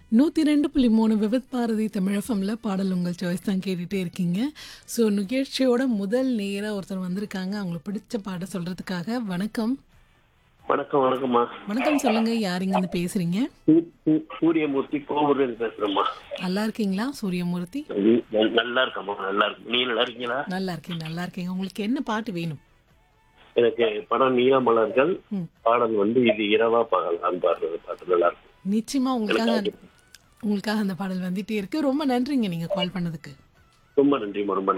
நூற்றி ரெண்டு புள்ளி மூணு விவித் பாரதி தமிழஃபம்ல பாடல் உங்கள் சாய்ஸ் தான் கேட்டுகிட்டே இருக்கீங்க ஸோ நிகழ்ச்சியோட முதல் நேராக ஒருத்தர் வந்திருக்காங்க அவங்களுக்கு பிடிச்ச பாட சொல்கிறதுக்காக வணக்கம் வணக்கம் வணக்கம்மா வணக்கம் சொல்லுங்கள் யார் இங்கேருந்து பேசுகிறீங்க சூ- சூ- சூரியமூர்த்தி கோவூர்ல பேசுறேம்மா நல்லா இருக்கீங்களா சூரியமூர்த்தி நல்- நல்லா இருக்கம்மா நல்லா இருக்கு நீ நல்லா இருக்கீங்களா நல்லா இருக்கீங்க நல்லா இருக்கீங்க உங்களுக்கு என்ன பாட்டு வேணும் எனக்கு படம் நீலமலர்கள் ம். பாடல் வந்து இது இரவா பகல் பாடுறது பாட்டு நல்லா இருக்கும் நிச்சயமாக உங்களுக்காக உங்களுக்காக அந்த பாடல் வந்துட்டே இருக்கு ரொம்ப நன்றிங்க நீங்கள் கால் பண்ணதுக்கு ரொம்ப நன்றிம்மா ரொம்ப